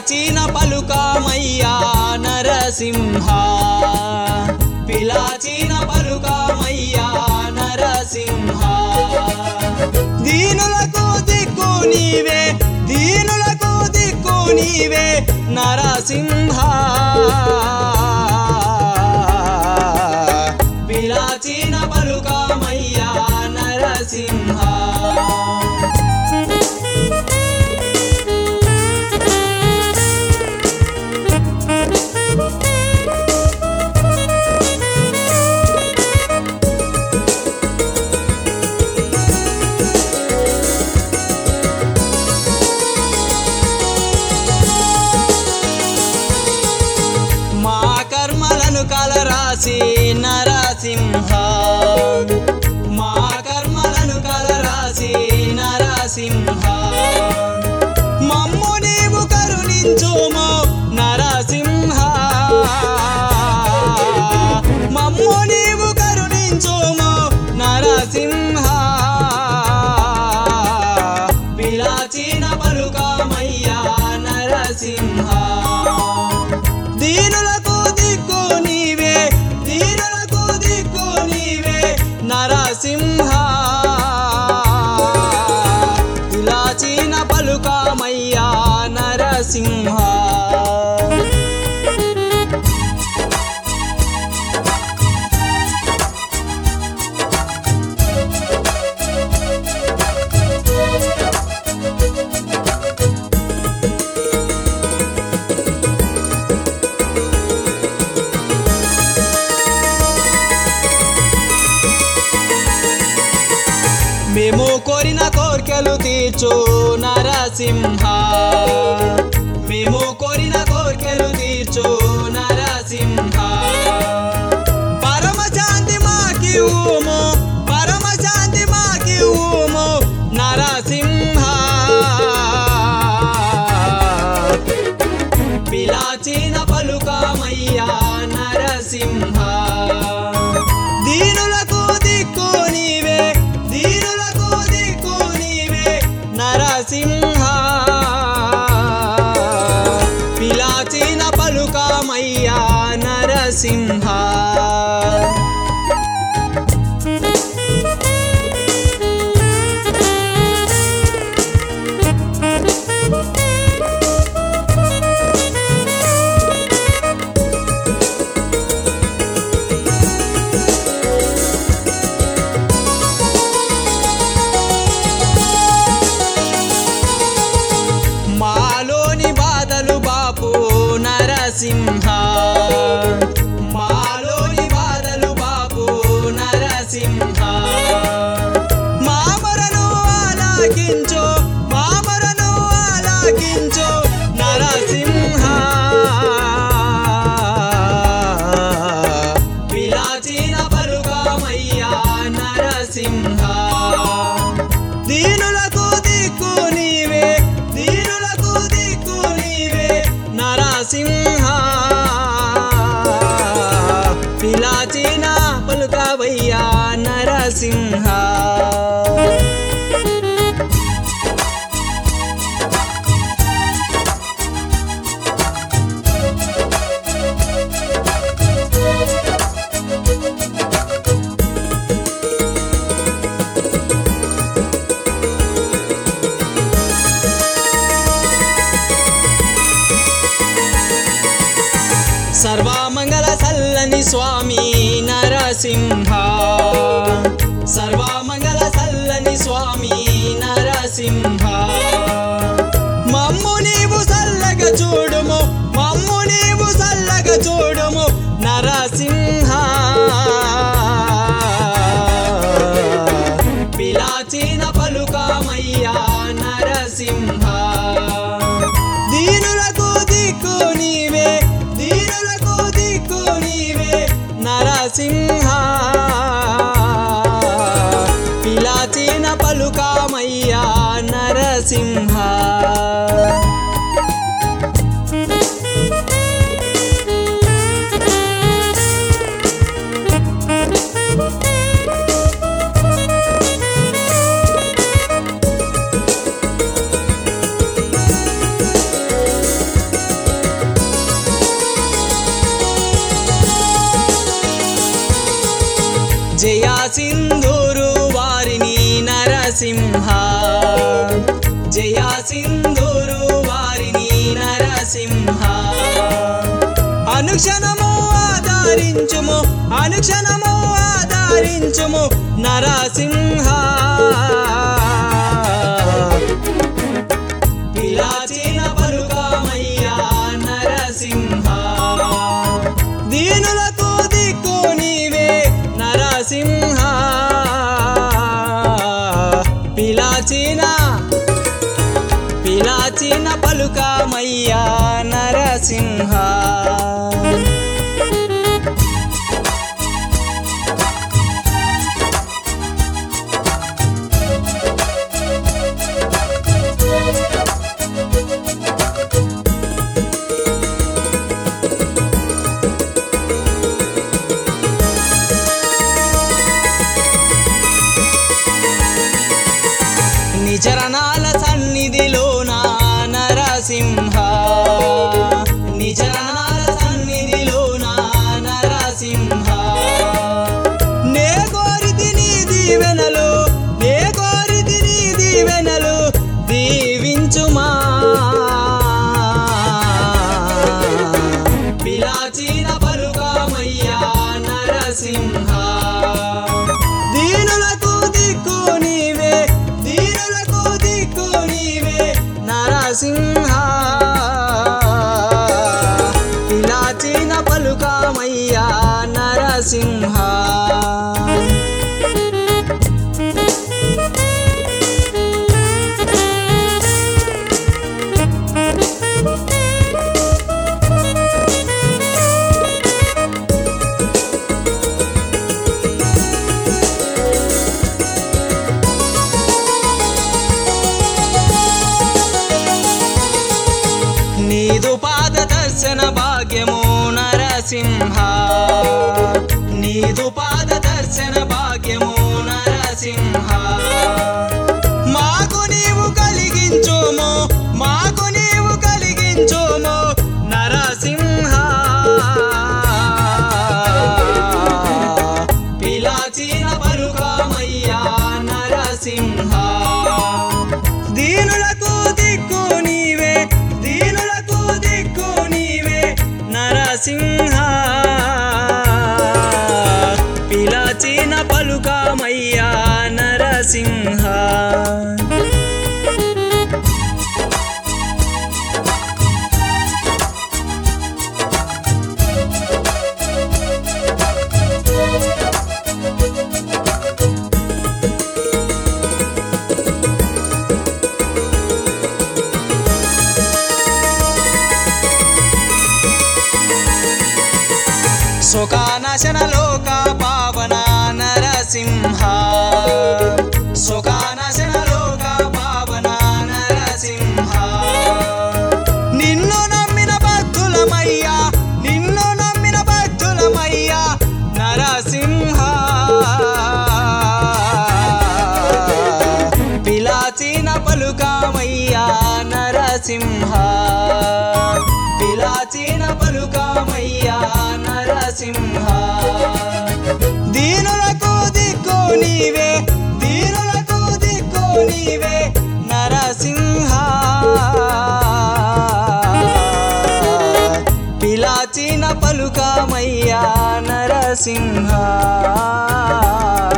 పిలాచిన పలుకామయ్యా నరసింహ పిలాచిన పలుకామయ్యా నరసింహ దీనులకు దిక్కు నీవే దీనులకు దిక్కు నీవే నరసింహ పిలాచిన పలుకామయ్యా నరసింహ మా కర్మలను కలరాసి నరసింహ మా కర్మలను కలరాసి నరసింహ మమ్ము నీవు కరుణించుమో నరసింహ మమ్ము నీవు కరుణించుమో నరసింహ పిలాచిన పలుకామయ్యా నరసింహ దీనులకు దిక్కు నీవే దీనులకు దిక్కు నీవే నరసింహ పిలాచిన పలుకామయ్యా నరసింహ మేము కోరిన కోర్కెలు తీర్చు నరసింహ మేము కోరిన కోర్కెలు తీర్చు నరసింహ పరమ శాంతి మాకి ఊము పరమ శాంతి మాకి ఊము నరసింహ పిలాచిన పలుకామయ్యా నరసింహ దీనులకు దిక్కు నీవే దీనులకు దిక్కు నీవే నరసింహ పిలాచిన పలుకామయ్యా నరసింహ మాలోని బాధలు బాపు నరసింహ మాలోని బాధలు బాపు నరసింహ మామరను ఆలాకించు మామరను ఆలాకించు నరసింహ పిలాచిన పలుకామయ్యా నరసింహ దీనులకు దిక్కు నీవే దీనులకు దిక్కు నీవే నరసింహ పిలాచిన పలుకవయ్యా నరసింహ సర్వమంగళ సల్లని స్వామి నరసింహ సర్వమంగళ సల్లని స్వామి నరసింహ మమ్ము నీవు సల్లగా చూడుము మమ్ము నీవు సల్లగా చూడుము నరసింహ పిలాచిన పలుకామయ్యా నరసింహ దీనులకు దిక్కు నీవే దీనులకు దిక్కు నీవే నరసింహ సింధూరు వారిని నరసింహ జయ సింధూరు వారిని నరసింహ అనుక్షణము ఆదరించుము అనుక్షణము ఆదరించుము నరసింహ పిలాచిన పలుకామయ్యా నరసింహ దీనులకు దిక్కు నీవే నరసింహ పిలాచిన పిలాచిన పలుకామయ్యా నరసింహ నిజరణాల సన్నిధిలోన నరసింహ నిజరణాల సన్నిధిలోన నరసింహ నే కోరితి నీ దీవెనలు నే కోరితి నీ దీవెనలు దీవించుమా పిలాచిన పలుకామయ్యా నరసింహ దీనులకు దిక్కు నీవే దీనులకు దిక్కు నీవే నరసింహ పిలాచిన పలుకామయ్యా నరసింహ నీదు పాద దర్శన భాగ్యము నరసింహ నీదు పాద దర్శన భాగ్యము నరసింహ మాకు నీవు కలిగించుము మాకు నీవు కలిగించుము నరసింహ పిలాచిన పలుకామయ్యా నరసింహ దీనులకు దిక్కు నీవే దీనులకు దిక్కు నీవే నరసింహ పిలాచిన పలుకామయ్యా నరసింహ సుఖానశన లోక పావన నరసింహ సుఖానశన లోక పావన నరసింహ నిన్ను నమ్మిన భక్తులమయ్యా నిన్ను నమ్మిన భక్తులమయ్యా నరసింహ పిలాచిన పలుకామయ్యా నరసింహ పిలాచిన పలుకామయ్యా నరసింహ దీనులకు దిక్కు నీవే దీనులకు దిక్కు నీవే నరసింహ పిలాచిన పలుకామయ్యా నరసింహ